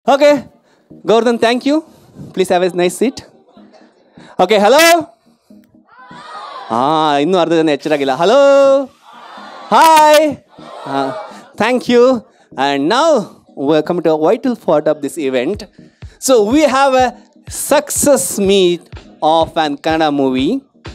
Okay, Gordon, thank you. Please have a nice seat. Okay, hello. ಹಾಂ ಇನ್ನೂ ಅರ್ಧ ಜನ ಎಚ್ಚರಾಗಿಲ್ಲ ಹಲೋ ಹಾಯ್ ಹಾಂ ಥ್ಯಾಂಕ್ ಯು ಆ್ಯಂಡ್ ನಾವು welcome to vital part of this event so we have a success meet of an Kannada movie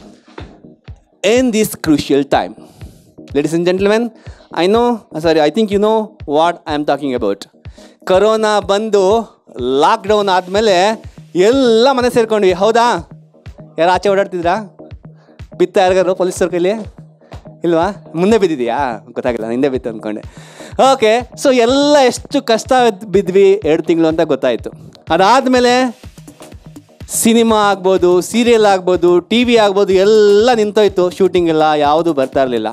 in this crucial time. Ladies and gentlemen, I know, sorry, I think you know what I'm talking about. Corona ಬಂದು lockdown ಆದಮೇಲೆ ಎಲ್ಲ ಮನೆ ಸೇರ್ಕೊಂಡ್ವಿ ಹೌದಾ ಯಾರು ಆಚೆ ಓಡಾಡ್ತಿದ್ರಾ ಬಿತ್ತ ಯಾರಿಗಾರು ಪೊಲೀಸರ ಕೈಲಿ ಇಲ್ವಾ ಮುಂದೆ ಬಿದ್ದಿದೆಯಾ ಗೊತ್ತಾಗಿಲ್ಲ ಹಿಂದೆ ಬಿತ್ತು ಅಂದ್ಕೊಂಡೆ ಓಕೆ ಸೊ ಎಲ್ಲ ಎಷ್ಟು ಕಷ್ಟ ಬಿದ್ವಿ ಎರಡು ತಿಂಗಳು ಅಂತ ಗೊತ್ತಾಯಿತು ಅದಾದಮೇಲೆ ಸಿನಿಮಾ ಆಗ್ಬೋದು ಸೀರಿಯಲ್ ಆಗ್ಬೋದು ಟಿ ವಿ ಆಗ್ಬೋದು ಎಲ್ಲ ನಿಂತೋಯ್ತು ಶೂಟಿಂಗ್ ಎಲ್ಲ ಯಾವುದೂ ಬರ್ತಾ ಇರಲಿಲ್ಲ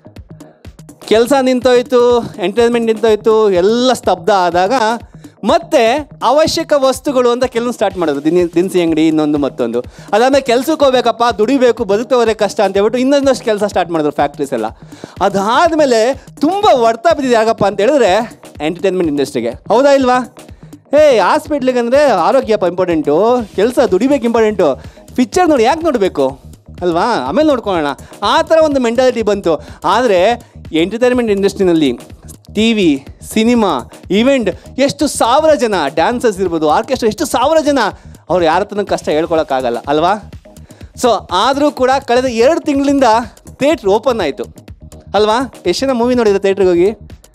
ಕೆಲಸ ನಿಂತೋಯ್ತು ಎಂಟರ್ಟೈನ್ಮೆಂಟ್ ನಿಂತೋಯ್ತು ಎಲ್ಲ ಸ್ತಬ್ಧ ಆದಾಗ ಮತ್ತೆ ಅವಶ್ಯಕ ವಸ್ತುಗಳು ಅಂತ ಕೆಲವು ಸ್ಟಾರ್ಟ್ ಮಾಡೋದು ದಿನ ದಿನಸಿ ಅಂಗಡಿ ಇನ್ನೊಂದು ಮತ್ತೊಂದು ಅದಾದಮೇಲೆ ಕೆಲ್ಸಕ್ಕೆ ಹೋಗ್ಬೇಕಪ್ಪ ದುಡಿಬೇಕು ಬದುಕೋವರೆ ಕಷ್ಟ ಅಂತ ಹೇಳ್ಬಿಟ್ಟು ಇನ್ನೊಂದಷ್ಟು ಕೆಲಸ ಸ್ಟಾರ್ಟ್ ಮಾಡಿದ್ರು ಫ್ಯಾಕ್ಟ್ರೀಸ್ ಎಲ್ಲ ಅದಾದಮೇಲೆ ತುಂಬ ಹೊಡ್ತಾ ಬಿದ್ದಿದೆ ಯಾಕಪ್ಪ ಅಂತ ಹೇಳಿದ್ರೆ ಎಂಟರ್ಟೈನ್ಮೆಂಟ್ ಇಂಡಸ್ಟ್ರಿಗೆ ಹೌದಾ ಇಲ್ವಾ ಹೇ ಹಾಸ್ಪಿಟ್ಲಿಗೆ ಅಂದರೆ ಆರೋಗ್ಯಪ್ಪ ಇಂಪಾರ್ಟೆಂಟು ಕೆಲಸ ದುಡಿಬೇಕು ಇಂಪಾರ್ಟೆಂಟು ಪಿಕ್ಚರ್ ನೋಡಿ ಯಾಕೆ ನೋಡಬೇಕು ಅಲ್ವಾ ಆಮೇಲೆ ನೋಡ್ಕೊಳ್ಳೋಣ ಆ ಥರ ಒಂದು ಮೆಂಟಾಲಿಟಿ ಬಂತು ಆದರೆ ಎಂಟರ್ಟೈನ್ಮೆಂಟ್ ಇಂಡಸ್ಟ್ರಿನಲ್ಲಿ ಟಿ ವಿ ಸಿನಿಮಾ ಇವೆಂಟ್ ಎಷ್ಟು ಸಾವಿರ ಜನ ಡ್ಯಾನ್ಸರ್ಸ್ ಇರ್ಬೋದು ಆರ್ಕೆಸ್ಟ್ರಾ ಎಷ್ಟು ಸಾವಿರ ಜನ ಅವ್ರು ಯಾರ ಹತ್ರನೂ ಕಷ್ಟ ಹೇಳ್ಕೊಳಕ್ಕಾಗಲ್ಲ ಅಲ್ವಾ ಸೊ ಆದರೂ ಕೂಡ ಕಳೆದ ಎರಡು ತಿಂಗಳಿಂದ ಥಿಯೇಟ್ರ್ ಓಪನ್ ಆಯಿತು ಅಲ್ವಾ ಎಷ್ಟು ಜನ ಮೂವಿ ನೋಡಿದ್ರೆ ಥಿಯೇಟ್ರಿಗೆ ಹೋಗಿ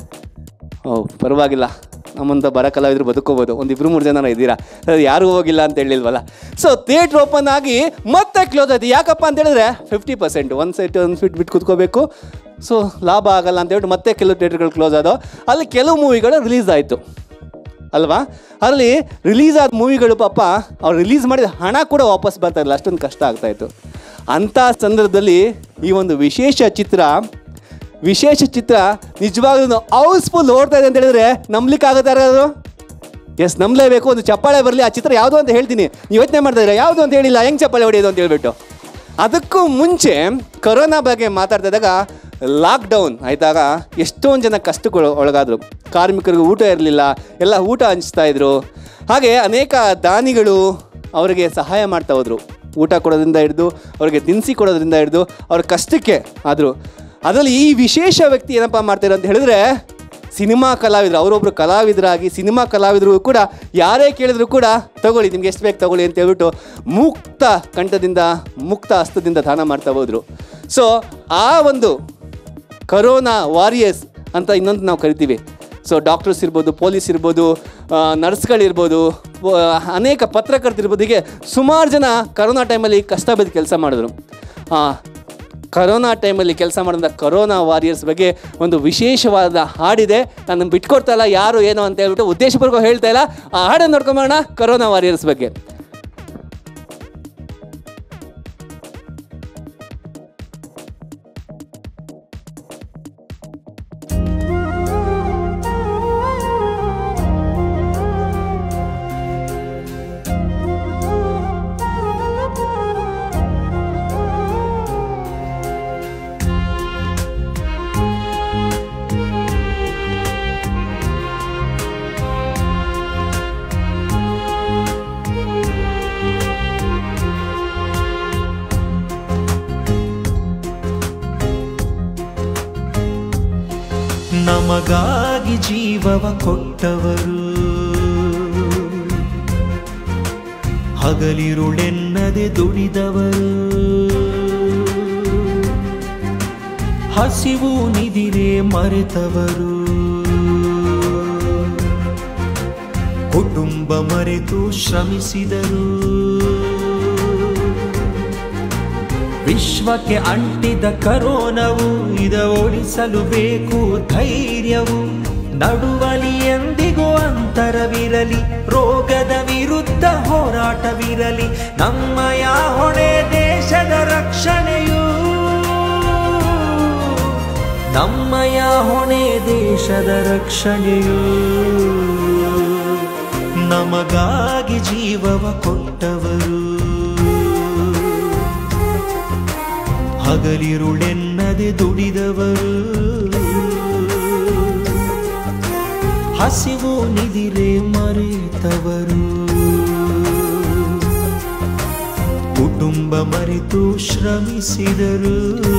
ಓ ಪರವಾಗಿಲ್ಲ ನಮ್ಮಂತ ಬರ ಕಲಾವಿದ್ರು ಬದುಕೋಬೋದು ಒಂದು ಇಬ್ಬರು ಮೂರು ಜನ ಇದ್ದೀರಾ ಅದು ಯಾರೂ ಹೋಗಿಲ್ಲ ಅಂತ ಹೇಳಿಲ್ವಲ್ಲ ಸೊ ಥಿಯೇಟ್ರ್ ಓಪನ್ ಆಗಿ ಮತ್ತೆ ಕ್ಲೋಸ್ ಆಯ್ತು ಯಾಕಪ್ಪ ಅಂತ ಹೇಳಿದ್ರೆ ಫಿಫ್ಟಿ ಪರ್ಸೆಂಟ್ ಒಂದು ಸೈಟ್ ಒಂದು ಫೀಟ್ ಬಿಟ್ಟು ಕೂತ್ಕೋಬೇಕು ಸೊ ಲಾಭ ಆಗಲ್ಲ ಅಂತ ಹೇಳ್ಬಿಟ್ಟು ಮತ್ತೆ ಕೆಲವು ಥಿಯೇಟ್ರ್ಗಳು ಕ್ಲೋಸ್ ಆದವು ಅಲ್ಲಿ ಕೆಲವು ಮೂವಿಗಳು ರಿಲೀಸ್ ಆಯಿತು ಅಲ್ವಾ ಅಲ್ಲಿ ರಿಲೀಸ್ ಆದ ಮೂವಿಗಳು ಪಾಪ ಅವ್ರು ರಿಲೀಸ್ ಮಾಡಿದ ಹಣ ಕೂಡ ವಾಪಸ್ ಬರ್ತಾ ಇರಲಿಲ್ಲ ಅಷ್ಟೊಂದು ಕಷ್ಟ ಆಗ್ತಾಯಿತ್ತು ಅಂಥ ಸಂದರ್ಭದಲ್ಲಿ ಈ ಒಂದು ವಿಶೇಷ ಚಿತ್ರ ವಿಶೇಷ ಚಿತ್ರ ನಿಜವಾಗ್ಲೂ ಹೌಸ್ಫುಲ್ ಓಡ್ತಾ ಇದೆ ಅಂತ ಹೇಳಿದ್ರೆ ನಂಬ್ಲಿಕ್ಕೆ ಆಗುತ್ತೆ ಯಾರಾದ್ರು ಎಸ್ ನಂಬಲೇಬೇಕು ಒಂದು ಚಪ್ಪಾಳೆ ಬರಲಿ ಆ ಚಿತ್ರ ಯಾವುದು ಅಂತ ಹೇಳ್ತೀನಿ ನೀವು ಯೋಚನೆ ಮಾಡ್ತಾ ಇದ್ದೀರಾ ಯಾವುದು ಅಂತ ಹೇಳಿಲ್ಲ ಹೆಂಗೆ ಚಪ್ಪಾಳೆ ಹೊಡೆಯೋದು ಅಂತ ಹೇಳ್ಬಿಟ್ಟು ಅದಕ್ಕೂ ಮುಂಚೆ ಕೊರೋನಾ ಬಗ್ಗೆ ಮಾತಾಡ್ತಾ ಇದ್ದಾಗ ಲಾಕ್ಡೌನ್ ಆಯ್ತಾಗ ಎಷ್ಟೊಂದು ಜನ ಕಷ್ಟಕ್ಕೆ ಒಳಗಾದರು ಕಾರ್ಮಿಕರಿಗೆ ಊಟ ಇರಲಿಲ್ಲ ಎಲ್ಲ ಊಟ ಹಂಚ್ತಾ ಇದ್ರು ಹಾಗೆ ಅನೇಕ ದಾನಿಗಳು ಅವರಿಗೆ ಸಹಾಯ ಮಾಡ್ತಾ ಹೋದರು ಊಟ ಕೊಡೋದ್ರಿಂದ ಹಿಡಿದು ಅವರಿಗೆ ದಿನಸಿ ಕೊಡೋದ್ರಿಂದ ಹಿಡಿದು ಅವ್ರ ಕಷ್ಟಕ್ಕೆ ಆದರು ಅದರಲ್ಲಿ ಈ ವಿಶೇಷ ವ್ಯಕ್ತಿ ಏನಪ್ಪ ಮಾಡ್ತಾರೆ ಅಂತ ಹೇಳಿದ್ರೆ ಸಿನಿಮಾ ಕಲಾವಿದರು ಅವರೊಬ್ಬರು ಕಲಾವಿದರಾಗಿ ಸಿನಿಮಾ ಕಲಾವಿದರು ಕೂಡ ಯಾರೇ ಕೇಳಿದ್ರು ಕೂಡ ತಗೊಳ್ಳಿ ನಿಮ್ಗೆ ಎಷ್ಟು ಬೇಕು ತಗೊಳ್ಳಿ ಅಂತ ಹೇಳ್ಬಿಟ್ಟು ಮುಕ್ತ ಕಂಠದಿಂದ ಮುಕ್ತ ಹಸ್ತದಿಂದ ದಾನ ಮಾಡ್ತಾ ಹೋದ್ರು ಸೊ ಆ ಒಂದು ಕರೋನಾ ವಾರಿಯರ್ಸ್ ಅಂತ ಇನ್ನೊಂದು ನಾವು ಕರಿತೀವಿ ಸೊ ಡಾಕ್ಟರ್ಸ್ ಇರ್ಬೋದು ಪೊಲೀಸ್ ಇರ್ಬೋದು ನರ್ಸ್ಗಳಿರ್ಬೋದು ಅನೇಕ ಪತ್ರಕರ್ತರಿರ್ಬೋದು ಹೀಗೆ ಸುಮಾರು ಜನ ಕರೋನಾ ಟೈಮಲ್ಲಿ ಕಷ್ಟ ಬಿದ್ದು ಕೆಲಸ ಮಾಡಿದ್ರು ಕರೋನಾ ಟೈಮಲ್ಲಿ ಕೆಲಸ ಮಾಡಿದ ಕರೋನಾ ವಾರಿಯರ್ಸ್ ಬಗ್ಗೆ ಒಂದು ವಿಶೇಷವಾದ ಹಾಡಿದೆ ನಾನು ಬಿಟ್ಕೊಡ್ತಾ ಇಲ್ಲ ಯಾರು ಏನು ಅಂತ ಹೇಳ್ಬಿಟ್ಟು ಉದ್ದೇಶಪೂರ್ವಕ ಹೇಳ್ತಾ ಇಲ್ಲ ಆ ಹಾಡನ್ನು ನೋಡ್ಕೊಂಬೋಣ ಕರೋನಾ ವಾರಿಯರ್ಸ್ ಬಗ್ಗೆ ನಮಗಾಗಿ ಜೀವವ ಕೊಟ್ಟವರು ಹಗಲಿರುಳೆನ್ನದೆ ದುಡಿದವರು ಹಸಿವು ನಿದಿರೆ ಮರೆತವರು ಕುಟುಂಬ ಮರೆತು ಶ್ರಮಿಸಿದರು ವಿಶ್ವಕ್ಕೆ ಅಂಟಿದ ಕರೋನವು ಇದ ಓಡಿಸಲು ಬೇಕು ಧೈರ್ಯವು ನಡುವಲಿ ಎಂದಿಗೂ ಅಂತರವಿರಲಿ ರೋಗದ ವಿರುದ್ಧ ಹೋರಾಟವಿರಲಿ ನಮ್ಮಯ ಹೊಣೆ ದೇಶದ ರಕ್ಷಣೆಯು ನಮ್ಮಯ ಹೊಣೆ ದೇಶದ ರಕ್ಷಣೆಯು ನಮಗಾಗಿ ಜೀವವ ಕೊಟ್ಟವರು ಹಗಲಿರುಳೆನ್ನದೆ ದುಡಿದವರು ಹಸಿವು ನಿದಿರೆ ಮರೆತವರು ಕುಟುಂಬ ಮರೆತು ಶ್ರಮಿಸಿದರು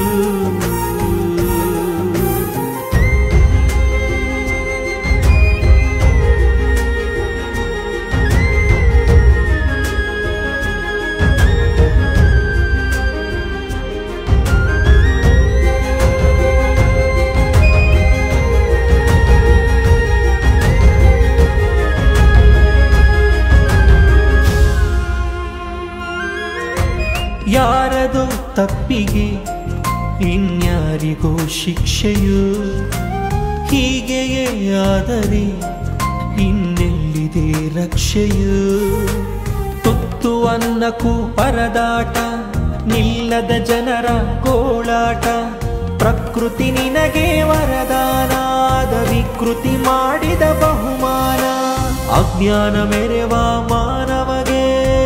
ಯಾರದೋ ತಪ್ಪಿಗೆ ಇನ್ಯಾರಿಗೋ ಶಿಕ್ಷೆಯು ಹೀಗೆಯೇ ಆದರೆ ಇನ್ನೆಲ್ಲಿದೆ ರಕ್ಷೆಯು ತುತ್ತು ಅನ್ನಕ್ಕೂ ಪರದಾಟ ನಿಲ್ಲದ ಜನರ ಗೋಳಾಟ ಪ್ರಕೃತಿ ನಿನಗೆ ವರದಾನಾದ ವಿಕೃತಿ ಮಾಡಿದ ಬಹುಮಾನ ಅಜ್ಞಾನ ಮೆರೆವ ಮಾನವಗೆ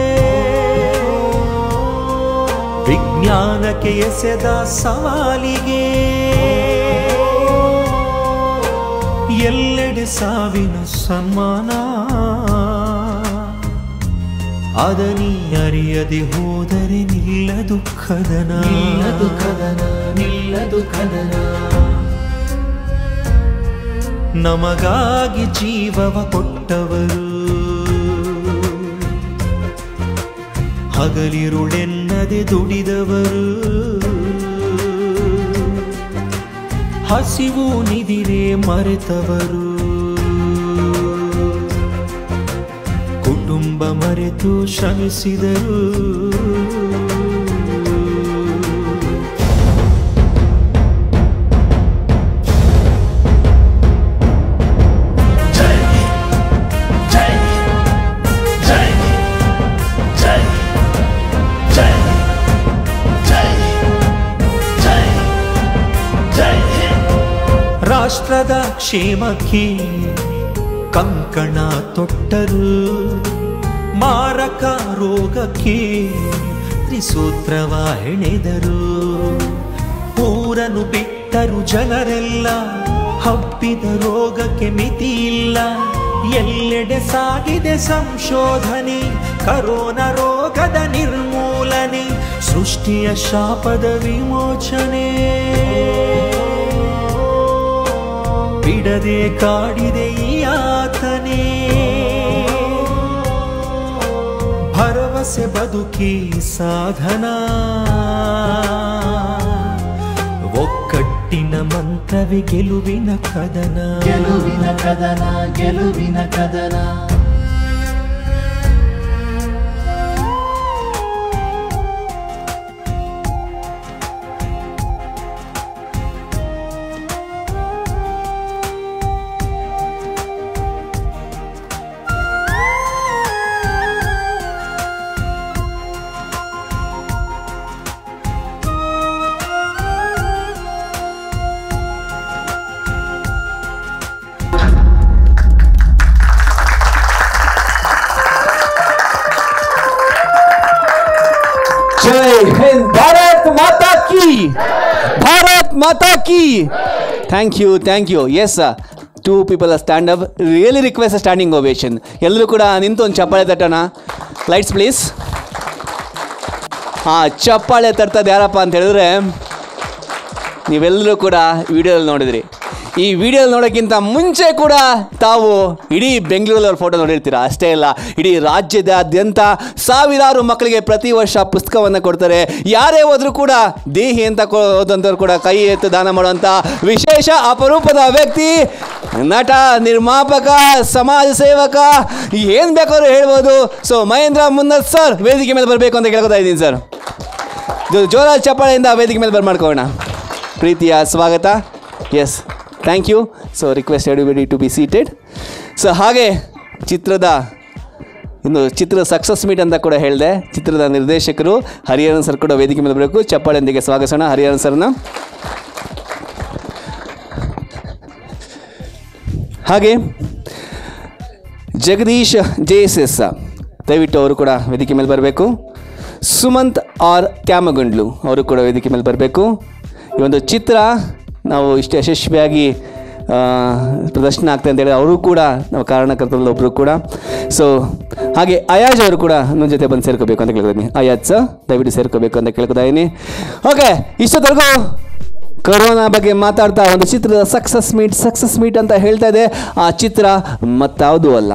ವಿಜ್ಞಾನಕ್ಕೆ ಎಸೆದ ಸವಾಲಿಗೆ ಎಲ್ಲೆಡೆ ಸಾವಿನ ಸನ್ಮಾನ ಅದನಿ ಅರಿಯದೆ ಹೋದರೆ ನಿಲ್ಲದು ಕದನ ನಿಲ್ಲದು ಕದನ ನಿಲ್ಲದು ಕದನ ನಮಗಾಗಿ ಜೀವವ ಕೊಟ್ಟವರು ಹಗಲಿರುಳೆನ್ನದೆ ದುಡಿದವರು ಹಸಿವು ನಿದಿರೆ ಮರೆತವರು ಕುಟುಂಬ ಮರೆತು ಶ್ರಮಿಸಿದರು ರಾಷ್ಟ್ರದ ಕ್ಷೇಮಕ್ಕೆ ಕಂಕಣ ತೊಟ್ಟರು ಮಾರಕ ರೋಗಕ್ಕೆ ತ್ರಿಸೂತ್ರವ ಹೆಣೆದರು ಊರನ್ನು ಬಿಟ್ಟರು ಜನರೆಲ್ಲ ಹಬ್ಬಿದ ರೋಗಕ್ಕೆ ಮಿತಿ ಇಲ್ಲ ಎಲ್ಲೆಡೆ ಸಾಗಿದೆ ಸಂಶೋಧನೆ ಕರೋನಾ ರೋಗದ ನಿರ್ಮೂಲನೆ ಸೃಷ್ಟಿಯ ಶಾಪದ ವಿಮೋಚನೆ ಬಿಡದೆ ಕಾಡಿದೆ ಈ ಯಾತನೆ ಭರವಸೆ ಬದುಕಿ ಸಾಧನ ಒಕ್ಕಟ್ಟಿನ ಮಂತ್ರವೇ ಗೆಲುವಿನ ಕದನ ಗೆಲುವಿನ ಕದನ ಗೆಲುವಿನ ಕದನ जय हिंद भारत माता की भारत माता की thank you thank you yes two people stand up really request standing ovation ಎಲ್ಲರೂ ಕೂಡ ನಿಂತು ಒಂದು ಚಪ್ಪಾಳೆ ತಟ್ಟೋಣ ಲೈಟ್ಸ್ ಪ್ಲೀಸ್ ಹಾಂ ಚಪ್ಪಾಳೆ ತರ್ತದೆ ಯಾರಪ್ಪ ಅಂತ ಹೇಳಿದ್ರೆ ನೀವೆಲ್ಲರೂ ಕೂಡ ವಿಡಿಯೋದಲ್ಲಿ ನೋಡಿದ್ರಿ ಈ ವಿಡಿಯೋ ನೋಡೋಕ್ಕಿಂತ ಮುಂಚೆ ಕೂಡ ತಾವು ಇಡೀ ಬೆಂಗಳೂರಲ್ಲಿ ಅವ್ರ ಫೋಟೋ ನೋಡಿರ್ತೀರ ಅಷ್ಟೇ ಇಲ್ಲ ಇಡೀ ರಾಜ್ಯದಾದ್ಯಂತ ಸಾವಿರಾರು ಮಕ್ಕಳಿಗೆ ಪ್ರತಿ ವರ್ಷ ಪುಸ್ತಕವನ್ನು ಕೊಡ್ತಾರೆ ಯಾರೇ ಹೋದರೂ ಕೂಡ ದೇಹಿ ಅಂತ ಕೊ- ಹೋದಂಥವ್ರು ಕೂಡ ಕೈ ಎತ್ತು ದಾನ ಮಾಡುವಂಥ ವಿಶೇಷ ಅಪರೂಪದ ವ್ಯಕ್ತಿ ನಟ ನಿರ್ಮಾಪಕ ಸಮಾಜ ಸೇವಕ ಏನು ಬೇಕಾದ್ರೂ ಹೇಳ್ಬೋದು ಸೊ ಮಹೇಂದ್ರ ಮುನ್ನತ್ ಸರ್ ವೇದಿಕೆ ಮೇಲೆ ಬರಬೇಕು ಅಂತ ಕೇಳ್ಕೊತಾ ಇದ್ದೀನಿ ಸರ್ ಜೋ- ಜೋರಾದ ಚಪ್ಪಾಳೆಯಿಂದ ವೇದಿಕೆ ಮೇಲೆ ಬರ್ ಮಾಡ್ಕೊಳ್ಳೋಣ ಪ್ರೀತಿಯ ಸ್ವಾಗತ yes thank you so request everybody to be seated so ಹಾಗೆ ಚಿತ್ರದ ಇನ್ನು ಚಿತ್ರದ ಸಕ್ಸಸ್ ಮೀಟ್ ಅಂತ ಕೂಡ ಹೇಳಿದೆ ಚಿತ್ರದ ನಿರ್ದೇಶಕರು ಹರಿಹರನ್ ಸರ್ ಕೂಡ ವೇದಿಕೆ ಮೇಲೆ ಬರಬೇಕು ಚಪ್ಪಾಳೆಯೊಂದಿಗೆ ಸ್ವಾಗತಿಸೋಣ ಹರಿಹರನ್ ಸರ್ನ ಹಾಗೆ ಜಗದೀಶ್ ಜೆ ಎಸ್ ಎಸ್ ದಯವಿಟ್ಟು ಅವರು ಕೂಡ ವೇದಿಕೆ ಮೇಲೆ ಬರಬೇಕು ಸುಮಂತ್ ಆರ್ ಕ್ಯಾಮಗಂಡ್ಲು ಅವರು ಕೂಡ ವೇದಿಕೆ ಮೇಲೆ ಬರಬೇಕು ಈ ಒಂದು ಚಿತ್ರ ನಾವು ಇಷ್ಟು ಯಶಸ್ವಿಯಾಗಿ ಆ, ಪ್ರದರ್ಶನ ಆಗ್ತದೆ ಅಂತ ಹೇಳಿ ಅವರು ಕೂಡ ನಮ್ಮ ಕಾರಣಕರ್ತರಲ್ಲಿ ಒಬ್ಬರು ಕೂಡ ಸೊ ಹಾಗೆ ಅಯಾಜ್ ಅವರು ಕೂಡ ನನ್ನ ಜೊತೆ ಬಂದು ಸೇರ್ಕೋಬೇಕು ಅಂತ ಕೇಳ್ಕೊತೀನಿ ಅಯಾಜ್ ಸರ್ ದಯವಿಟ್ಟು ಸೇರ್ಕೋಬೇಕು ಅಂತ ಕೇಳ್ಕೊತಾ ಇದ್ದೀನಿ ಓಕೆ ಇಷ್ಟೊತ್ತರೆಗೂ ಕೊರೋನಾ ಬಗ್ಗೆ ಮಾತಾಡ್ತಾ ಒಂದು ಚಿತ್ರದ ಸಕ್ಸಸ್ ಮೀಟ್ ಸಕ್ಸಸ್ ಮೀಟ್ ಅಂತ ಹೇಳ್ತಾ ಇದೆ ಆ ಚಿತ್ರ ಮತ್ತಾವುದೂ ಅಲ್ಲ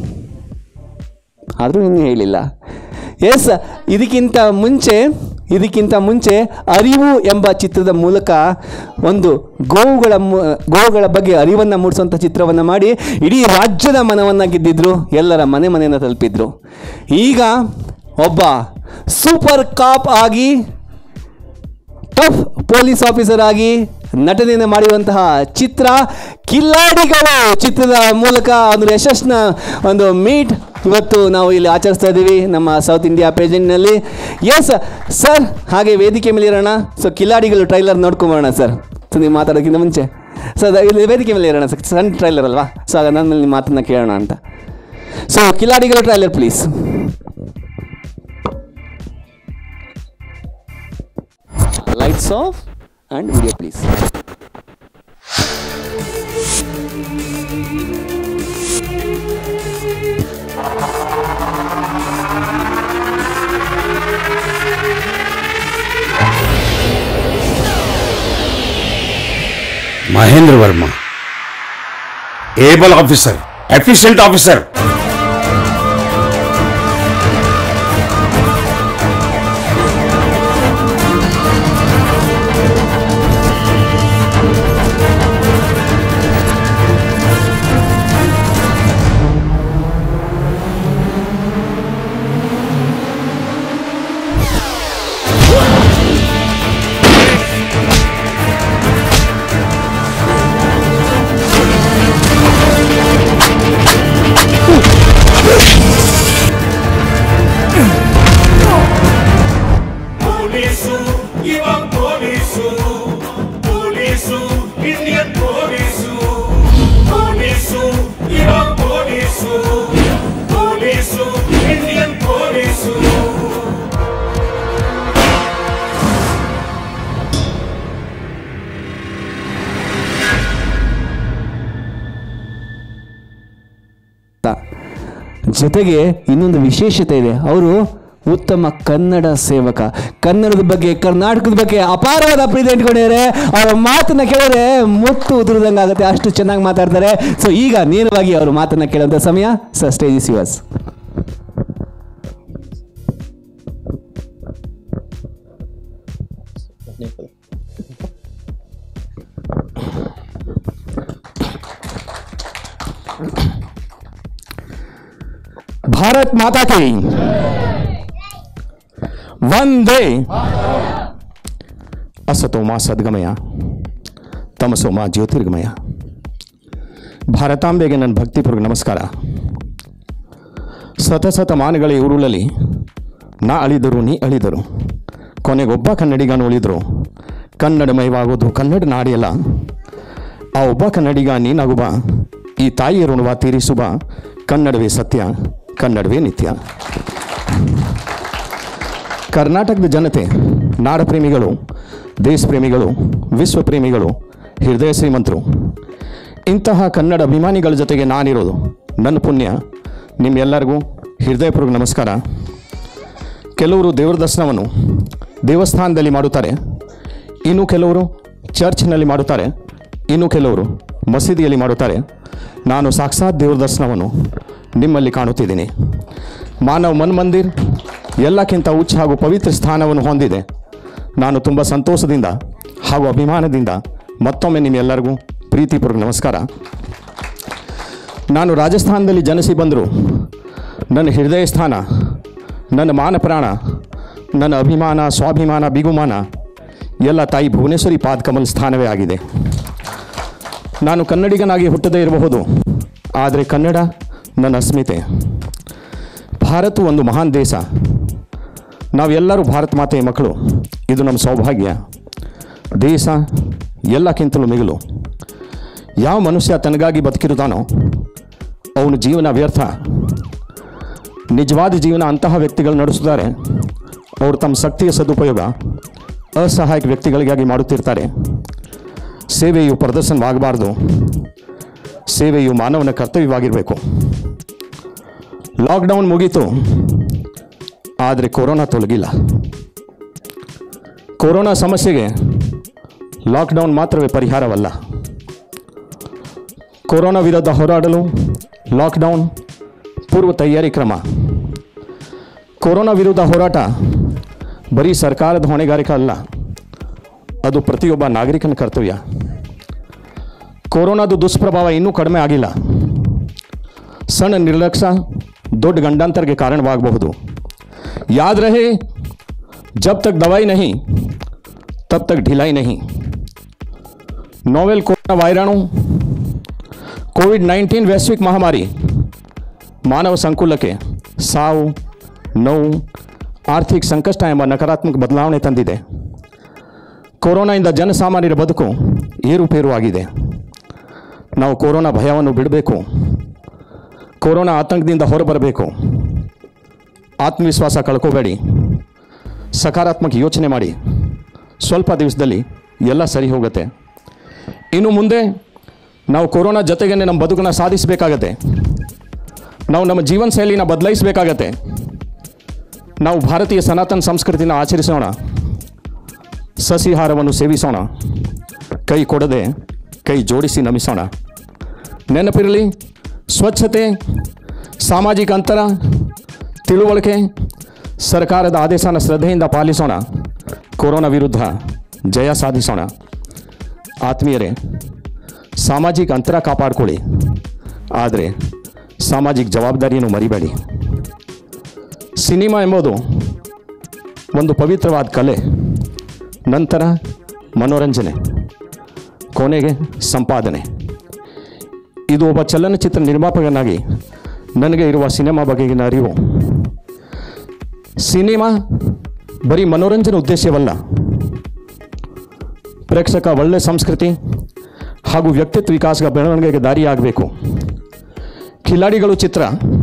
ಆದರೂ ಇನ್ನೂ ಹೇಳಿಲ್ಲ ಎಸ್ ಇದಕ್ಕಿಂತ ಮುಂಚೆ ಇದಕ್ಕಿಂತ ಮುಂಚೆ ಅರಿವು ಎಂಬ ಚಿತ್ರದ ಮೂಲಕ ಒಂದು ಗೋವುಗಳ ಮು- ಗೋವುಗಳ ಬಗ್ಗೆ ಅರಿವನ್ನು ಮೂಡಿಸುವಂಥ ಚಿತ್ರವನ್ನು ಮಾಡಿ ಇಡೀ ರಾಜ್ಯದ ಮನವನ್ನು ಗೆದ್ದಿದ್ರು ಎಲ್ಲರ ಮನೆ ಮನೆಯನ್ನು ತಲುಪಿದ್ರು ಈಗ ಒಬ್ಬ ಸೂಪರ್ ಕಾಪ್ ಆಗಿ ಟಫ್ ಪೊಲೀಸ್ ಆಫೀಸರ್ ಆಗಿ ನಟನೆಯನ್ನು ಮಾಡಿರುವಂತಹ ಚಿತ್ರ ಕಿಲ್ಲಾಡಿಗಳು ಚಿತ್ರದ ಮೂಲಕ ಒಂದು ಯಶಸ್ಸಿನ ಒಂದು ಮೀಟ್ ಇವತ್ತು ನಾವು ಇಲ್ಲಿ ಆಚರಿಸ್ತಾ ಇದ್ದೀವಿ ನಮ್ಮ ಸೌತ್ ಇಂಡಿಯಾ ಪೇಜೆಂಟ್ನಲ್ಲಿ ಎಸ್ ಸರ್ ಹಾಗೆ ವೇದಿಕೆ ಮೇಲೆ ಇರೋಣ ಸೊ ಕಿಲ್ಲಾಡಿಗಳು ಟ್ರೈಲರ್ ನೋಡ್ಕೊಂಬೋಣ ಸರ್ ಸೊ ನೀವು ಮಾತಾಡೋಕ್ಕಿಂತ ಮುಂಚೆ ಸರ್ ಇಲ್ಲಿ ವೇದಿಕೆ ಮೇಲೆ ಇರೋಣ ಸರ್ ಸಣ್ಣ ಟ್ರೈಲರ್ ಅಲ್ವಾ ಸೊ ಆಗ ನನ್ನ ಮೇಲೆ ನಿಮ್ಮ ಮಾತನ್ನು ಕೇಳೋಣ ಅಂತ so Killadigalu trailer please lights off and video please Mahendra Varma able officer efficient officer police ఇవం police police Indian police police ఇవం పోలీసు పోలీసు ఇండియన్ పోలీసు ಜೊತೆಗೆ ಇನ್ನೊಂದು ವಿಶೇಷತೆ ಇದೆ ಅವರು ಉತ್ತಮ ಕನ್ನಡ ಸೇವಕ ಕನ್ನಡದ ಬಗ್ಗೆ ಕರ್ನಾಟಕದ ಬಗ್ಗೆ ಅಪಾರವಾದ ಪ್ರೀತಿ ಇಟ್ಕೊಂಡಿದ್ದಾರೆ ಅವರ ಮಾತನ್ನ ಕೇಳಿದ್ರೆ ಮುತ್ತು ಉದುರದಂಗೆ ಆಗುತ್ತೆ ಅಷ್ಟು ಚೆನ್ನಾಗಿ ಮಾತಾಡ್ತಾರೆ ಸೊ ಈಗ ನೇರವಾಗಿ ಅವ್ರ ಮಾತನ್ನ ಕೇಳುವಂಥ ಸಮಯ sir stage is yours Bharat Mata की ವಂದೇ ಅಸತೋ ಮಾ ಸದ್ಗಮಯ ತಮಸೋ ಮಾ ಜ್ಯೋತಿರ್ಗಮಯ ಭಾರತಾಂಬೆಗೆ ನನ್ನ ಭಕ್ತಿಪೂರ್ವಕ ನಮಸ್ಕಾರ ಸತಸತಮಾನಗಳ ಉರುಳಲಿ ನಾ ಅಳಿದರು ನೀ ಅಳಿದರು ಕೊನೆಗೊಬ್ಬ ಕನ್ನಡಿಗನು ಉಳಿದರು ಕನ್ನಡಮಯವಾಗೋದು ಕನ್ನಡ ನಾಡಿಯಲ್ಲ ಆ ಒಬ್ಬ ಕನ್ನಡಿಗ ನೀನಾಗುವ ಈ ತಾಯಿಯ ಋಣವ ತೀರಿಸುವ ಕನ್ನಡವೇ ಸತ್ಯ ಕನ್ನಡವೇ ನಿತ್ಯ ಕರ್ನಾಟಕದ ಜನತೆ ನಾಡ ಪ್ರೇಮಿಗಳು ದೇಶ ಪ್ರೇಮಿಗಳು ವಿಶ್ವ ಪ್ರೇಮಿಗಳು ಹೃದಯ ಶ್ರೀಮಂತರು ಇಂತಹ ಕನ್ನಡ ಅಭಿಮಾನಿಗಳ ಜೊತೆಗೆ ನಾನಿರೋದು ನನ್ನ ಪುಣ್ಯ ನಿಮ್ಮೆಲ್ಲರಿಗೂ ಹೃದಯಪೂರ್ವಕ ನಮಸ್ಕಾರ ಕೆಲವರು ದೇವರ ದರ್ಶನವನ್ನು ದೇವಸ್ಥಾನದಲ್ಲಿ ಮಾಡುತ್ತಾರೆ ಇನ್ನು ಕೆಲವರು ಚರ್ಚ್ನಲ್ಲಿ ಮಾಡುತ್ತಾರೆ ಇನ್ನು ಕೆಲವರು ಮಸೀದಿಯಲ್ಲಿ ಮಾಡುತ್ತಾರೆ ನಾನು ಸಾಕ್ಷಾತ್ ದೇವರ ದರ್ಶನವನ್ನು ನಿಮ್ಮಲ್ಲಿ ಕಾಣುತ್ತಿದ್ದೀನಿ ಮಾನವ್ ಮನ್ ಮಂದಿರ್ ಎಲ್ಲಕ್ಕಿಂತ ಉಚ್ಚ ಹಾಗೂ ಪವಿತ್ರ ಸ್ಥಾನವನ್ನು ಹೊಂದಿದೆ ನಾನು ತುಂಬ ಸಂತೋಷದಿಂದ ಹಾಗೂ ಅಭಿಮಾನದಿಂದ ಮತ್ತೊಮ್ಮೆ ನಿಮ್ಮೆಲ್ಲರಿಗೂ ಪ್ರೀತಿಪೂರ್ವಕ ನಮಸ್ಕಾರ ನಾನು ರಾಜಸ್ಥಾನದಲ್ಲಿ ಜನಿಸಿ ಬಂದರೂ ನನ್ನ ಹೃದಯ ಸ್ಥಾನ ನನ್ನ ಮಾನ ಪ್ರಾಣ ನನ್ನ ಅಭಿಮಾನ ಸ್ವಾಭಿಮಾನ ಬಿಗುಮಾನ ಎಲ್ಲ ತಾಯಿ ಭುವನೇಶ್ವರಿ ಪಾದಕಮಲ್ ಸ್ಥಾನವೇ ಆಗಿದೆ ನಾನು ಕನ್ನಡಿಗನಾಗಿ ಹುಟ್ಟದೇ ಇರಬಹುದು ಆದರೆ ಕನ್ನಡ ನನ್ನ ಅಸ್ಮಿತೆ ಭಾರತ ಒಂದು ಮಹಾನ್ ದೇಶ ನಾವೆಲ್ಲರೂ ಭಾರತ ಮಾತೆಯ ಮಕ್ಕಳು ಇದು ನಮ್ಮ ಸೌಭಾಗ್ಯ ದೇಶ ಎಲ್ಲಕ್ಕಿಂತಲೂ ಮಿಗಿಲು ಯಾವ ಮನುಷ್ಯ ತನಗಾಗಿ ಬದುಕಿರುತ್ತಾನೋ ಅವನು ಜೀವನ ವ್ಯರ್ಥ ನಿಜವಾದ ಜೀವನ ಅಂತಹ ವ್ಯಕ್ತಿಗಳು ನಡೆಸುತ್ತಾರೆ ಅವರು ತಮ್ಮ ಶಕ್ತಿಯ ಸದುಪಯೋಗ ಅಸಹಾಯಕ ವ್ಯಕ್ತಿಗಳಿಗಾಗಿ ಮಾಡುತ್ತಿರ್ತಾರೆ ಸೇವೆಯು ಪ್ರದರ್ಶನವಾಗಬಾರ್ದು ಸೇವೆಯು ಮಾನವನ ಕರ್ತವ್ಯವಾಗಿರಬೇಕು ಲಾಕ್ಡೌನ್ ಮುಗೀತು ಆದರೆ ಕೊರೋನಾ ತೊಲಗಿಲ್ಲ ಕೊರೋನಾ ಸಮಸ್ಯೆಗೆ ಲಾಕ್ಡೌನ್ ಮಾತ್ರವೇ ಪರಿಹಾರವಲ್ಲ ಕೊರೋನಾ ವಿರುದ್ಧ ಹೋರಾಡಲು ಲಾಕ್ಡೌನ್ ಪೂರ್ವ ತಯಾರಿ ಕ್ರಮ ಕೊರೋನಾ ವಿರುದ್ಧ ಹೋರಾಟ ಬರೀ ಸರ್ಕಾರದ ಹೊಣೆಗಾರಿಕೆ ಅಲ್ಲ ಅದು ಪ್ರತಿಯೊಬ್ಬ ನಾಗರಿಕನ ಕರ್ತವ್ಯ ಕೊರೋನಾದ ದುಷ್ಪ್ರಭಾವ ಇನ್ನೂ ಕಡಿಮೆ ಆಗಿಲ್ಲ ಸಣ್ಣ ನಿರ್ಲಕ್ಷ್ಯ ದೊಡ್ಡ ಗಂಡಾಂತರಕ್ಕೆ ಕಾರಣವಾಗಬಹುದು ಯಾद रहे जब तक दवाई नहीं तब तक ढिलाई नहीं नोवेल कोरोना वायराणु ಕೋವಿಡ್ ನೈನ್ಟೀನ್ ವೈಶ್ವಿಕ ಮಹಾಮಾರಿ ಮಾನವ ಸಂಕುಲಕ್ಕೆ ಸಾವು ನೋವು ಆರ್ಥಿಕ ಸಂಕಷ್ಟ ಎಂಬ ನಕಾರಾತ್ಮಕ ಬದಲಾವಣೆ ತಂದಿದೆ ಕೊರೋನಾಯಿಂದ ಜನಸಾಮಾನ್ಯರ ಬದುಕು ಏರುಪೇರು ಆಗಿದೆ ನಾವು ಕೊರೋನಾ ಭಯವನ್ನು ಬಿಡಬೇಕು ಕೊರೋನಾ ಆತಂಕದಿಂದ ಹೊರಬರಬೇಕು ಆತ್ಮವಿಶ್ವಾಸ ಕಳ್ಕೋಬೇಡಿ ಸಕಾರಾತ್ಮಕ ಯೋಚನೆ ಮಾಡಿ ಸ್ವಲ್ಪ ದಿವಸದಲ್ಲಿ ಎಲ್ಲ ಸರಿ ಹೋಗುತ್ತೆ ಇನ್ನು ಮುಂದೆ ನಾವು ಕೊರೋನಾ ಜೊತೆಗೇ ನಮ್ಮ ಬದುಕನ್ನು ಸಾಧಿಸಬೇಕಾಗತ್ತೆ ನಾವು ನಮ್ಮ ಜೀವನ ಶೈಲಿನ ಬದಲಾಯಿಸಬೇಕಾಗತ್ತೆ ನಾವು ಭಾರತೀಯ ಸನಾತನ ಸಂಸ್ಕೃತಿನ ಆಚರಿಸೋಣ ಸಸಿಹಾರವನ್ನು ಸೇವಿಸೋಣ ಕೈ ಕೊಡದೆ ಕೈ ಜೋಡಿಸಿ ನಮಿಸೋಣ ನೆನಪಿರಲಿ ಸ್ವಚ್ಛತೆ ಸಾಮಾಜಿಕ ಅಂತರ ತಿಳುವಳಿಕೆ ಸರ್ಕಾರದ ಆದೇಶನ ಶ್ರದ್ಧೆಯಿಂದ ಪಾಲಿಸೋಣ ಕೊರೋನಾ ವಿರುದ್ಧ ಜಯ ಸಾಧಿಸೋಣ ಆತ್ಮೀಯರೇ ಸಾಮಾಜಿಕ ಅಂತರ ಕಾಪಾಡಿಕೊಳ್ಳಿ ಆದರೆ ಸಾಮಾಜಿಕ ಜವಾಬ್ದಾರಿಯನ್ನು ಮರಿಬೇಡಿ ಸಿನಿಮಾ ಎಂಬುದು ಒಂದು ಪವಿತ್ರವಾದ ಕಲೆ ನಂತರ ಮನೋರಂಜನೆ ಕೊನೆಗೆ ಸಂಪಾದನೆ ಇದು ಒಬ್ಬ ಚಲನಚಿತ್ರ ನಿರ್ಮಾಪಕನಾಗಿ ನನಗೆ ಇರುವ ಸಿನಿಮಾ ಬಗೆಗಿನ ಅರಿವು ಸಿನಿಮಾ ಬರೀ ಮನೋರಂಜನೆ ಉದ್ದೇಶವಲ್ಲ ಪ್ರೇಕ್ಷಕ ಒಳ್ಳೆ ಸಂಸ್ಕೃತಿ ಹಾಗೂ ವ್ಯಕ್ತಿತ್ವ ವಿಕಾಸದ ಬೆಳವಣಿಗೆಗೆ ದಾರಿಯಾಗಬೇಕು ಕಿಲಾಡಿಗಳು ಚಿತ್ರ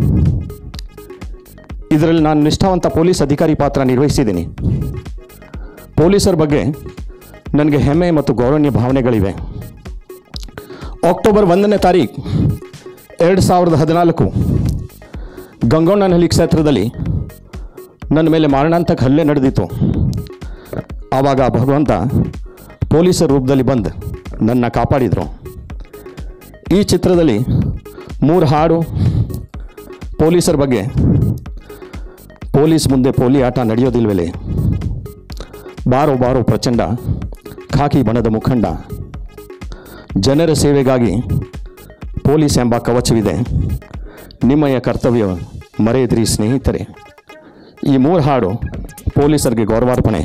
ಇದರಲ್ಲಿ ನಾನು ನಿಷ್ಠಾವಂತ ಪೊಲೀಸ್ ಅಧಿಕಾರಿ ಪಾತ್ರ ನಿರ್ವಹಿಸಿದ್ದೀನಿ ಪೊಲೀಸರ ಬಗ್ಗೆ ನನಗೆ ಹೆಮ್ಮೆ ಮತ್ತು ಗೌರವನೀಯ ಭಾವನೆಗಳಿವೆ ಅಕ್ಟೋಬರ್ ಒಂದನೇ ತಾರೀಕು ಎರಡು ಸಾವಿರದ ಹದಿನಾಲ್ಕು ಗಂಗೊಣ್ಣನಹಳ್ಳಿ ಕ್ಷೇತ್ರದಲ್ಲಿ ನನ್ನ ಮೇಲೆ ಮಾರಣಾಂತಕ ಹಲ್ಲೆ ನಡೆದಿತ್ತು ಆವಾಗ ಭಗವಂತ ಪೊಲೀಸರ ರೂಪದಲ್ಲಿ ಬಂದು ನನ್ನ ಕಾಪಾಡಿದರು ಈ ಚಿತ್ರದಲ್ಲಿ ಮೂರು ಹಾಡು ಪೊಲೀಸರ ಬಗ್ಗೆ ಪೊಲೀಸ್ ಮುಂದೆ ಪೋಲಿ ಆಟ ನಡೆಯೋದಿಲ್ವೇ ಬಾರೋ ಬಾರೋ ಪ್ರಚಂಡ ಖಾಕಿ ಬಣದ ಮುಖಂಡ ಜನರ ಸೇವೆಗಾಗಿ ಪೊಲೀಸ್ ಎಂಬ ಕವಚವಿದೆ ನಿಮ್ಮಯ ಕರ್ತವ್ಯ ಮರೆಯದ್ರಿ ಸ್ನೇಹಿತರೆ ಈ ಮೂರು ಹಾಡು ಪೊಲೀಸರಿಗೆ ಗೌರವಾರ್ಪಣೆ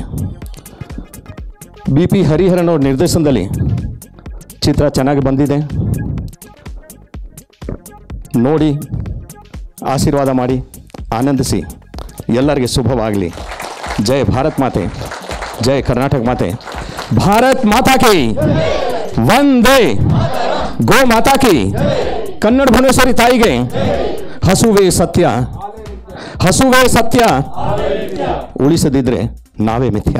ಬಿ ಪಿ ಹರಿಹರನ್ ಅವ್ರ ನಿರ್ದೇಶನದಲ್ಲಿ ಚಿತ್ರ ಚೆನ್ನಾಗಿ ಬಂದಿದೆ ನೋಡಿ ಆಶೀರ್ವಾದ ಮಾಡಿ ಆನಂದಿಸಿ ಎಲ್ಲರಿಗೆ ಶುಭವಾಗಲಿ ಜಯ ಭಾರತ್ ಮಾತೆ ಜಯ ಕರ್ನಾಟಕ ಮಾತೆ ಭಾರತ್ ಮಾತಾ ಕಿ ವಂದೇ ಗೋ ಮಾತಾ ಕಿ ಕನ್ನಡ ಭುವನೇಶ್ವರಿ ತಾಯಿಗೆ ಹಸುವೆ ಸತ್ಯ ಹಸುವೆ ಸತ್ಯ ಉಳಿಸದಿದ್ರೆ ನಾವೇ ಮಿಥ್ಯ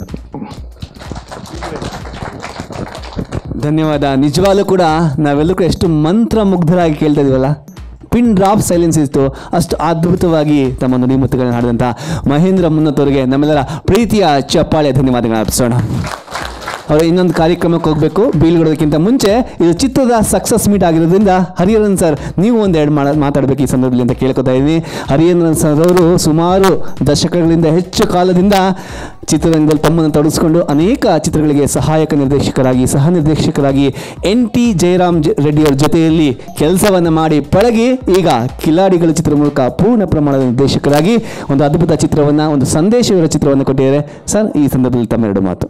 ಧನ್ಯವಾದ ನಿಜವಾಗ್ಲೂ ಕೂಡ ನಾವೆಲ್ಲರೂ ಕೂಡ ಎಷ್ಟು ಮಂತ್ರ ಮುಗ್ಧರಾಗಿ ಕೇಳ್ತಾ ಇದೀವಲ್ಲ ಪಿನ್ ಡ್ರಾಪ್ ಸೈಲೆನ್ಸ್ ಇತ್ತು ಅಷ್ಟು ಅದ್ಭುತವಾಗಿ ತಮ್ಮ ನುಡಿಮುತ್ತುಗಳನ್ನು ಹಾಡಿದಂಥ ಮಹೇಂದ್ರ ಮುನ್ನತವರಿಗೆ ನಮ್ಮೆಲ್ಲರ ಪ್ರೀತಿಯ ಚಪ್ಪಾಳೆ ಧನ್ಯವಾದಗಳನ್ನ ಅರ್ಪಿಸೋಣ ಅವರು ಇನ್ನೊಂದು ಕಾರ್ಯಕ್ರಮಕ್ಕೆ ಹೋಗಬೇಕು ಬೀಳ್ಗೊಡೋದಕ್ಕಿಂತ ಮುಂಚೆ ಇದು ಚಿತ್ರದ ಸಕ್ಸಸ್ ಮೀಟ್ ಆಗಿರೋದ್ರಿಂದ ಹರಿಹರನ್ ಸರ್ ನೀವು ಒಂದೆರಡು ಮಾಡ ಮಾತಾಡಬೇಕು ಈ ಸಂದರ್ಭದಲ್ಲಿ ಅಂತ ಕೇಳ್ಕೊತಾ ಇದ್ದೀನಿ ಹರಿಹರನ್ ಸರ್ ಅವರು ಸುಮಾರು ದಶಕಗಳಿಂದ ಹೆಚ್ಚು ಕಾಲದಿಂದ ಚಿತ್ರರಂಗದಲ್ಲಿ ತಮ್ಮನ್ನು ತೊಡಗಿಸ್ಕೊಂಡು ಅನೇಕ ಚಿತ್ರಗಳಿಗೆ ಸಹಾಯಕ ನಿರ್ದೇಶಕರಾಗಿ ಸಹ ನಿರ್ದೇಶಕರಾಗಿ ಎನ್ ಟಿ ಜಯರಾಮ್ ಜ- ರೆಡ್ಡಿಯವರ ಜೊತೆಯಲ್ಲಿ ಕೆಲಸವನ್ನು ಮಾಡಿ ಪಳಗಿ ಈಗ ಕಿಲಾಡಿಗಳ ಚಿತ್ರ ಮೂಲಕ ಪೂರ್ಣ ಪ್ರಮಾಣದ ನಿರ್ದೇಶಕರಾಗಿ ಒಂದು ಅದ್ಭುತ ಚಿತ್ರವನ್ನು ಒಂದು ಸಂದೇಶವಿರೋ ಚಿತ್ರವನ್ನು ಕೊಟ್ಟಿದ್ದಾರೆ ಸರ್ ಈ ಸಂದರ್ಭದಲ್ಲಿ ತಮ್ಮೆರಡು ಮಾತು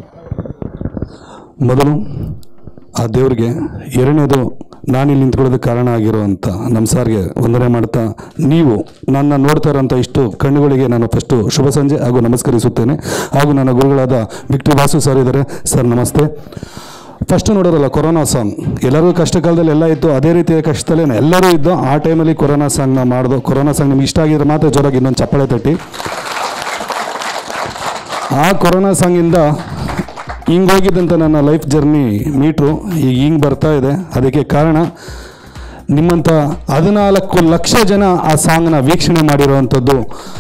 ಮೊದಲು ಆ ದೇವರಿಗೆ ಎರಡನೇದು ನಾನಿಲ್ಲಿ ನಿಂತ್ಕೊಳ್ಳೋದಕ್ಕೆ ಕಾರಣ ಆಗಿರುವಂಥ ನಮ್ಮ ಸಾರ್ಗೆ ವಂದನೆ ಮಾಡ್ತಾ ನೀವು ನನ್ನ ನೋಡ್ತಾ ಇರೋಂಥ ಇಷ್ಟು ಕಣ್ಣುಗಳಿಗೆ ನಾನು ಫಸ್ಟು ಶುಭ ಸಂಜೆ ಹಾಗೂ ನಮಸ್ಕರಿಸುತ್ತೇನೆ ಹಾಗೂ ನನ್ನ ಗುರುಗಳಾದ ವಿಕ್ಟರ್ ವಾಸು ಸರ್ ಇದ್ದಾರೆ ಸರ್ ನಮಸ್ತೆ ಫಸ್ಟ್ ನೋಡೋರಲ್ಲ ಕೊರೋನಾ ಸಾಂಗ್ ಎಲ್ಲರಿಗೂ ಕಷ್ಟ ಕಾಲದಲ್ಲಿ ಎಲ್ಲ ಇತ್ತು ಅದೇ ರೀತಿಯ ಕಷ್ಟದಲ್ಲೇ ಎಲ್ಲರೂ ಇದ್ದು ಆ ಟೈಮಲ್ಲಿ ಕೊರೋನಾ ಸಾಂಗ್ನ ಮಾಡ್ದು ಕೊರೋನಾ ಸಾಂಗ್ ನಿಮ್ಗೆ ಇಷ್ಟ ಆಗಿದ್ರೆ ಮಾತ್ರ ಜೋರಾಗಿ ಇನ್ನೊಂದು ಚಪ್ಪಾಳೆ ತಟ್ಟಿ ಆ ಕೊರೋನಾ ಸಾಂಗಿಂದ ಹಿಂಗೆ ಹೋಗಿದ್ದಂಥ ನನ್ನ ಲೈಫ್ ಜರ್ನಿ ಮೀಟ್ರು ಈಗ ಹಿಂಗೆ ಬರ್ತಾ ಇದೆ ಅದಕ್ಕೆ ಕಾರಣ ನಿಮ್ಮಂಥ ಹದಿನಾಲ್ಕು ಲಕ್ಷ ಜನ ಆ ಸಾಂಗ್ನ ವೀಕ್ಷಣೆ ಮಾಡಿರುವಂಥದ್ದು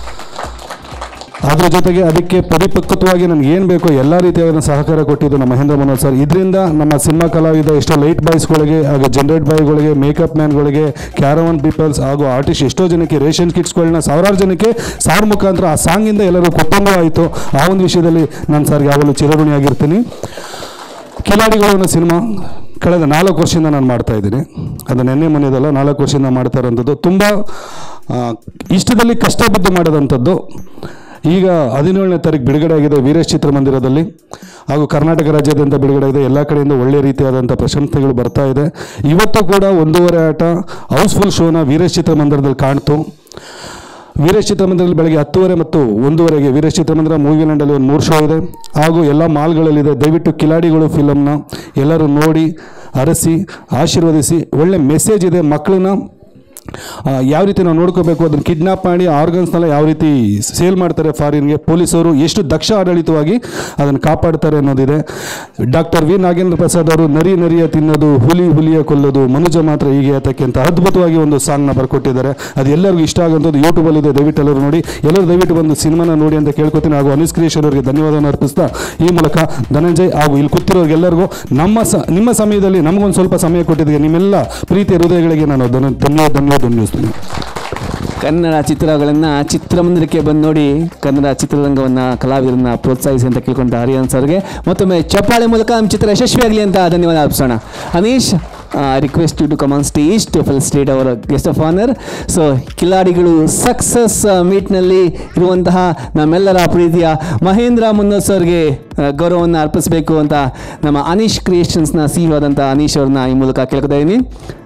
ಅದ್ರ ಜೊತೆಗೆ ಅದಕ್ಕೆ ಪರಿಪಕ್ವವಾಗಿ ನನಗೆ ಏನು ಬೇಕೋ ಎಲ್ಲ ರೀತಿಯಾದ ಸಹಕಾರ ಕೊಟ್ಟಿದ್ದು ನಮ್ಮ ಮಹೇಂದ್ರ ಮನೋಹರ್ ಸರ್ ಇದರಿಂದ ನಮ್ಮ ಸಿನಿಮಾ ಕಲಾವಿದ ಎಷ್ಟೋ ಲೈಟ್ ಬಾಯ್ಸ್ಗಳಿಗೆ ಹಾಗೂ ಜನರೇಟ್ ಬಾಯ್ಗಳಿಗೆ ಮೇಕಪ್ ಮ್ಯಾನ್ಗಳಿಗೆ ಕ್ಯಾರವನ್ ಪೀಪಲ್ಸ್ ಹಾಗೂ ಆರ್ಟಿಸ್ಟ್ ಎಷ್ಟೋ ಜನಕ್ಕೆ ರೇಷನ್ ಕಿಟ್ಸ್ಗಳನ್ನ ಸಾವಿರಾರು ಜನಕ್ಕೆ ಸಾರ್ ಮುಖಾಂತರ ಆ ಸಾಂಗಿಂದ ಎಲ್ಲರೂ ಕೊಟ್ಟಂಗೂ ಆಯಿತು ಆ ಒಂದು ವಿಷಯದಲ್ಲಿ ನಾನು ಸರ್ಗೆ ಯಾವಾಗಲೂ ಚಿರಋಣಿಯಾಗಿರ್ತೀನಿ ಕಿಲಾಡಿಗಳು ಅನ್ನೋ ಸಿನಿಮಾ ಕಳೆದ ನಾಲ್ಕು ವರ್ಷದಿಂದ ನಾನು ಮಾಡ್ತಾ ಇದ್ದೀನಿ ಅದು ನೆನ್ನೆ ಮನೆಯದಲ್ಲ ನಾಲ್ಕು ವರ್ಷದಿಂದ ಮಾಡ್ತಾ ಇರೋಂಥದ್ದು ತುಂಬ ಆ, ಇಷ್ಟದಲ್ಲಿ ಕಷ್ಟ ಬಿದ್ದು ಮಾಡೋದಂಥದ್ದು ಈಗ ಹದಿನೇಳನೇ ತಾರೀಕು ಬಿಡುಗಡೆ ಆಗಿದೆ ವೀರೇಶ್ ಚಿತ್ರಮಂದಿರದಲ್ಲಿ ಹಾಗೂ ಕರ್ನಾಟಕ ರಾಜ್ಯಾದ್ಯಂತ ಬಿಡುಗಡೆ ಆಗಿದೆ ಎಲ್ಲ ಕಡೆಯಿಂದ ಒಳ್ಳೆ ರೀತಿಯಾದಂಥ ಪ್ರಶಂಸೆಗಳು ಬರ್ತಾ ಇದೆ ಇವತ್ತು ಕೂಡ ಒಂದೂವರೆ ಆಟ ಹೌಸ್ಫುಲ್ ಶೋನ ವೀರೇಶ್ ಚಿತ್ರಮಂದಿರದಲ್ಲಿ ಕಾಣ್ತು ವೀರೇಶ್ ಚಿತ್ರಮಂದಿರದಲ್ಲಿ ಬೆಳಗ್ಗೆ ಹತ್ತುವರೆ ಮತ್ತು ಒಂದೂವರೆಗೆ ವೀರೇಶ್ ಚಿತ್ರಮಂದಿರ ಮೂವಿ ಲ್ಯಾಂಡಲ್ಲಿ ಒಂದು ಮೂರು ಶೋ ಇದೆ ಹಾಗೂ ಎಲ್ಲ ಮಾಲ್ಗಳಲ್ಲಿದೆ ದಯವಿಟ್ಟು ಕಿಲಾಡಿಗಳು ಫಿಲಮ್ನ ಎಲ್ಲರೂ ನೋಡಿ ಅರಸಿ ಆಶೀರ್ವದಿಸಿ ಒಳ್ಳೆ ಮೆಸೇಜ್ ಇದೆ ಮಕ್ಕಳನ್ನ ಆ, ಯಾವ ರೀತಿ ನಾವು ನೋಡ್ಕೋಬೇಕು ಅದನ್ನು ಕಿಡ್ನಾಪ್ ಮಾಡಿ ಆರ್ಗನ್ಸ್ನೆಲ್ಲ ಯಾವ ರೀತಿ ಸೇಲ್ ಮಾಡ್ತಾರೆ ಫಾರಿನ್ಗೆ ಪೊಲೀಸರು ಎಷ್ಟು ದಕ್ಷ ಆಡಳಿತವಾಗಿ ಅದನ್ನು ಕಾಪಾಡ್ತಾರೆ ಅನ್ನೋದಿದೆ ಡಾಕ್ಟರ್ ವಿ ನಾಗೇಂದ್ರ ಪ್ರಸಾದ್ ಅವರು ನರಿ ನರಿಯ ತಿನ್ನೋದು ಹುಲಿ ಹುಲಿಯ ಕೊಲ್ಲೋದು ಮನುಜ ಮಾತ್ರ ಹೀಗೆ ಯಾತಕ್ಕೆ ಅಂತ ಅದ್ಭುತವಾಗಿ ಒಂದು ಸಾಂಗ್ನ ಬರ್ಕೊಟ್ಟಿದ್ದಾರೆ ಅದು ಎಲ್ಲರಿಗೂ ಇಷ್ಟ ಆಗುವಂಥದ್ದು ಯೂಟ್ಯೂಬಲ್ಲಿ ಇದೆ ದಯವಿಟ್ಟು ಎಲ್ಲರೂ ನೋಡಿ ಎಲ್ಲರೂ ದಯವಿಟ್ಟು ಬಂದು ಸಿನಿಮಾನ ನೋಡಿ ಅಂತ ಕೇಳ್ಕೊತೀನಿ ಹಾಗೂ ಅನಿಸ್ ಕ್ರಿಯೇಷನ್ ಅವರಿಗೆ ಧನ್ಯವಾದವನ್ನು ಅರ್ಪಿಸ್ತಾ ಈ ಮೂಲಕ ಧನಂಜಯ್ ಹಾಗೂ ಇಲ್ಲಿ ಕೂತಿರೋರಿಗೆಲ್ಲರಿಗೂ ನಮ್ಮ ಸ ನಿಮ್ಮ ಸಮಯದಲ್ಲಿ ನಮಗೊಂದು ಸ್ವಲ್ಪ ಸಮಯ ಕೊಟ್ಟಿದ್ದಕ್ಕೆ ನಿಮ್ಮೆಲ್ಲ ಪ್ರೀತಿಯ ಹೃದಯಗಳಿಗೆ ನಾನು ಧನ್ಯ ಧನ್ಯವಾದ ಧನ್ಯವಾದ ಅನ್ನಿಸ್ತೀನಿ ಕನ್ನಡ ಚಿತ್ರಗಳನ್ನು ಚಿತ್ರಮಂದಿರಕ್ಕೆ ಬಂದು ನೋಡಿ ಕನ್ನಡ ಚಿತ್ರರಂಗವನ್ನು ಕಲಾವಿದರನ್ನ ಪ್ರೋತ್ಸಾಹಿಸಿ ಅಂತ ಕೇಳ್ಕೊಂಡ ಹರಿಹನ್ ಸರ್ಗೆ ಮತ್ತೊಮ್ಮೆ ಚಪ್ಪಾಳೆ ಮೂಲಕ ನಮ್ಮ ಚಿತ್ರ ಯಶಸ್ವಿಯಾಗಲಿ ಅಂತ ಧನ್ಯವಾದ ಅರ್ಪಿಸೋಣ Anish request to come on stage to felicitate ಅವರ ಗೆಸ್ಟ್ ಆಫ್ ಆನರ್ ಸೊ ಕಿಲಾಡಿಗಳು ಸಕ್ಸಸ್ ಮೀಟ್ನಲ್ಲಿ ಇರುವಂತಹ ನಮ್ಮೆಲ್ಲರ ಪ್ರೀತಿಯ ಮಹೇಂದ್ರ ಮುನ್ನರ್ ಸರ್ಗೆ ಆ, ಗೌರವವನ್ನು ಅರ್ಪಿಸಬೇಕು ಅಂತ ನಮ್ಮ ಅನೀಶ್ ಕ್ರಿಯೇಷನ್ಸ್ನ ಸಿ ಆದಂಥ ಅನೀಶ್ ಅವ್ರನ್ನ ಈ ಮೂಲಕ ಕೇಳ್ಕೊತಾ ಇದ್ದೀನಿ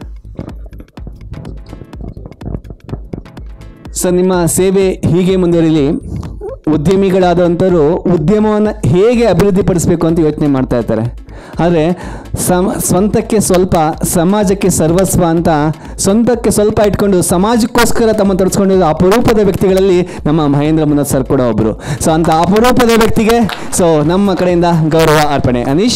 ಸರ್ ನಿಮ್ಮ ಸೇವೆ ಹೀಗೆ ಮುಂದುವರಿಲಿ ಉದ್ಯಮಿಗಳಾದಂಥವರು ಉದ್ಯಮವನ್ನು ಹೇಗೆ ಅಭಿವೃದ್ಧಿಪಡಿಸಬೇಕು ಅಂತ ಯೋಚನೆ ಮಾಡ್ತಾ ಇರ್ತಾರೆ ಆದರೆ ಸಮ ಸ್ವಂತಕ್ಕೆ ಸ್ವಲ್ಪ ಸಮಾಜಕ್ಕೆ ಸರ್ವಸ್ವ ಅಂತ ಸ್ವಂತಕ್ಕೆ ಸ್ವಲ್ಪ ಇಟ್ಕೊಂಡು ಸಮಾಜಕ್ಕೋಸ್ಕರ ತಮ್ಮ ತೊಡಸ್ಕೊಂಡಿರೋ ಅಪರೂಪದ ವ್ಯಕ್ತಿಗಳಲ್ಲಿ ನಮ್ಮ ಮಹೇಂದ್ರ ಮುನ್ನತ್ ಸರ್ ಕೂಡ ಒಬ್ಬರು ಸೊ ಅಂಥ ಅಪರೂಪದ ವ್ಯಕ್ತಿಗೆ ಸೊ ನಮ್ಮ ಕಡೆಯಿಂದ ಗೌರವ ಅರ್ಪಣೆ ಅನೀಶ್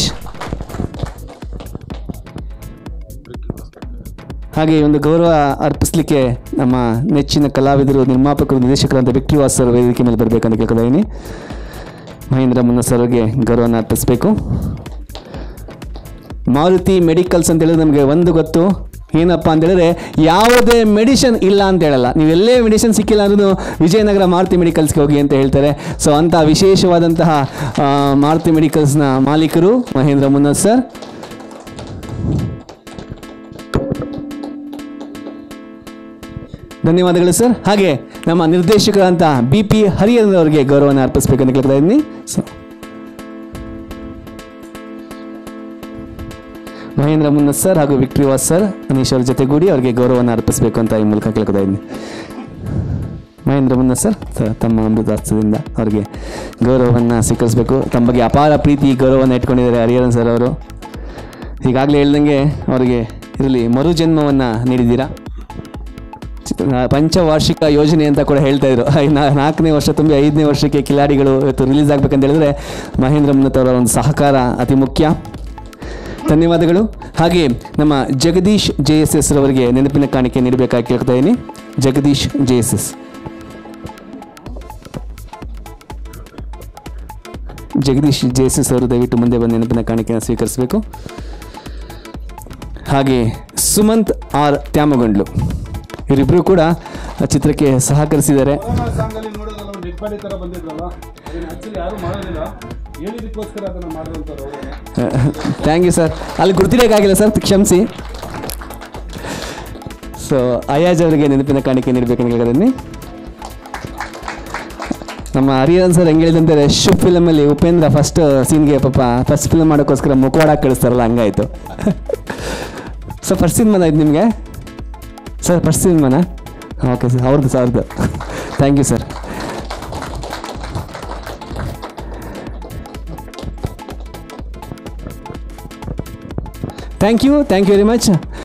ಹಾಗೆ ಈ ಒಂದು ಗೌರವ ಅರ್ಪಿಸಲಿಕ್ಕೆ ನಮ್ಮ ನೆಚ್ಚಿನ ಕಲಾವಿದರು ನಿರ್ಮಾಪಕರು ನಿರ್ದೇಶಕರಂತ ವಿಕ್ಟ್ರಿ ವಾಸ್ ಸರ್ ವೇದಿಕೆ ಮೇಲೆ ಬರಬೇಕಂತ ಕೇಳ್ಕೊತಾ ಇದ್ದೀನಿ ಮಹೇಂದ್ರ ಮುನ್ನ ಸರ್ಗೆ ಗೌರವನ ಅರ್ಪಿಸಬೇಕು ಮಾರುತಿ ಮೆಡಿಕಲ್ಸ್ ಅಂತ ಹೇಳಿದ್ರೆ ನಮಗೆ ಒಂದು ಗೊತ್ತು ಏನಪ್ಪ ಅಂತ ಹೇಳಿದ್ರೆ ಯಾವುದೇ ಮೆಡಿಷನ್ ಇಲ್ಲ ಅಂತ ಹೇಳಲ್ಲ ನೀವು ಎಲ್ಲೇ ಮೆಡಿಷನ್ ಸಿಕ್ಕಿಲ್ಲ ಅಂದ್ರೂ ವಿಜಯನಗರ ಮಾರುತಿ ಮೆಡಿಕಲ್ಸ್ಗೆ ಹೋಗಿ ಅಂತ ಹೇಳ್ತಾರೆ ಸೊ ಅಂಥ ವಿಶೇಷವಾದಂತಹ ಆ, ಮಾರುತಿ ಮೆಡಿಕಲ್ಸ್ನ ಮಾಲೀಕರು ಮಹೇಂದ್ರ ಮುನ್ನತ್ ಸರ್ ಧನ್ಯವಾದಗಳು ಸರ್ ಹಾಗೆ ನಮ್ಮ ನಿರ್ದೇಶಕರಂತ ಬಿ ಪಿ ಹರಿಹರನ್ ಅವರಿಗೆ ಗೌರವನ ಅರ್ಪಿಸಬೇಕಂತ ಕೇಳ್ತಾ ಇದ್ದೀನಿ ಸೊ ಮಹೇಂದ್ರ ಮುನ್ನತ್ ಸರ್ ಹಾಗೂ ವಿಕ್ಟ್ರಿ ವಾಸ್ ಸರ್ ಅನೀಶ್ ಅವ್ರ ಜೊತೆಗೂಡಿ ಅವರಿಗೆ ಗೌರವನ ಅರ್ಪಿಸಬೇಕು ಅಂತ ಈ ಮೂಲಕ ಕೇಳ್ಕೊತಾ ಇದ್ದೀನಿ ಮಹೇಂದ್ರ ಮುನ್ನತ್ ಸರ್ ತ- ತಮ್ಮ ಅಮೃತಾಸ್ತದಿಂದ ಅವರಿಗೆ ಗೌರವವನ್ನು ಸ್ವೀಕರಿಸಬೇಕು ತಮ್ಮ ಬಗ್ಗೆ ಅಪಾರ ಪ್ರೀತಿ ಗೌರವವನ್ನು ಇಟ್ಕೊಂಡಿದ್ದಾರೆ ಹರಿಹರನ್ ಸರ್ ಅವರು ಈಗಾಗಲೇ ಹೇಳ್ದಂಗೆ ಅವರಿಗೆ ಇದರಲ್ಲಿ ಮರುಜನ್ಮವನ್ನು ನೀಡಿದ್ದೀರಾ ಚಿತ್ರ- ಪಂಚವಾರ್ಷಿಕ ಯೋಜನೆ ಅಂತ ಕೂಡ ಹೇಳ್ತಾ ಇದ್ರು ಐ- ನಾ- ನಾಲ್ಕನೇ ವರ್ಷ ತುಂಬಿ ಐದನೇ ವರ್ಷಕ್ಕೆ ಕಿಲಾಡಿಗಳು ಇವತ್ತು ರಿಲೀಸ್ ಆಗ್ಬೇಕಂತ ಹೇಳಿದ್ರೆ ಮಹೇಂದ್ರ ಮುನ್ನತ್ ಅವರ ಒಂದು ಸಹಕಾರ ಅತಿ ಮುಖ್ಯ ಧನ್ಯವಾದಗಳು ಹಾಗೆ ನಮ್ಮ ಜಗದೀಶ್ ಜೆ ಎಸ್ ಎಸ್ ರವರಿಗೆ ನೆನಪಿನ ಕಾಣಿಕೆ ನೀಡಬೇಕಾಗಿ ಕೇಳ್ತಾ ಇದ್ದೀನಿ Jagadish J S S Jagadish J S S ಅವರು ದಯವಿಟ್ಟು ಮುಂದೆ ಬಂದು ನೆನಪಿನ ಕಾಣಿಕೆಯನ್ನು ಸ್ವೀಕರಿಸಬೇಕು ಹಾಗೆ ಸುಮಂತ್ ಆರ್ ತ್ಯಾಮಗೊಂಡ್ಲು ಇವರಿಬ್ಬರು ಕೂಡ ಆ ಚಿತ್ರಕ್ಕೆ ಸಹಕರಿಸಿದ್ದಾರೆ ಸಾಂಗಲ್ಲಿ ನೋಡೋದಲ್ಲ ಒಂದು ಡೆಡ್ ಬಾಡಿ ಥರ ಬಂದಿದ್ರಲ್ಲ ಅದನ್ನ ಆ್ಯಕ್ಚುಲಿ ಯಾರು ಮಾಡೋದಿಲ್ಲ ಹೇಳಿದಕ್ಕೋಸ್ಕರ ಅದನ್ನು ಮಾಡಿದಂಥವ್ರು ಥ್ಯಾಂಕ್ ಯು ಸರ್ ಅಲ್ಲಿ ಗುರ್ತಿರೋಕ್ಕಾಗಿಲ್ಲ ಸರ್ ಕ್ಷಮಿಸಿ ಸೊ ಅಯಾಜ್ ಅವರಿಗೆ ನೆನಪಿನ ಕಾಣಿಕೆ ನೀಡಬೇಕಂತ ಹೇಳಿದ್ದೀನಿ ನಮ್ಮ ಹರಿಹರನ್ ಸರ್ ಹೆಂಗೆ ಹೇಳಿದಂತೆ ರಶ್ ಫಿಲಮಲ್ಲಿ ಉಪೇಂದ್ರ ಫಸ್ಟ್ ಸೀನ್ಗೆ ಪಾಪ ಫಸ್ಟ್ ಫಿಲ್ಮ್ ಮಾಡೋಕ್ಕೋಸ್ಕರ ಮುಖವಾಡ ಕಳಿಸ್ತಾರಲ್ಲ ಹಂಗಾಯ್ತು ಸರ್ ಫಸ್ಟ್ ಸಿನಿಮಾನ ಇದು ನಿಮಗೆ ಸರ್ ಫಸ್ಟ್ ಸಿನಿಮಾನ ಓಕೆ ಸರ್ ಅವ್ರದ್ದು ಸರ್ ಅವ್ರದ್ದು thank you sir thank you thank you very much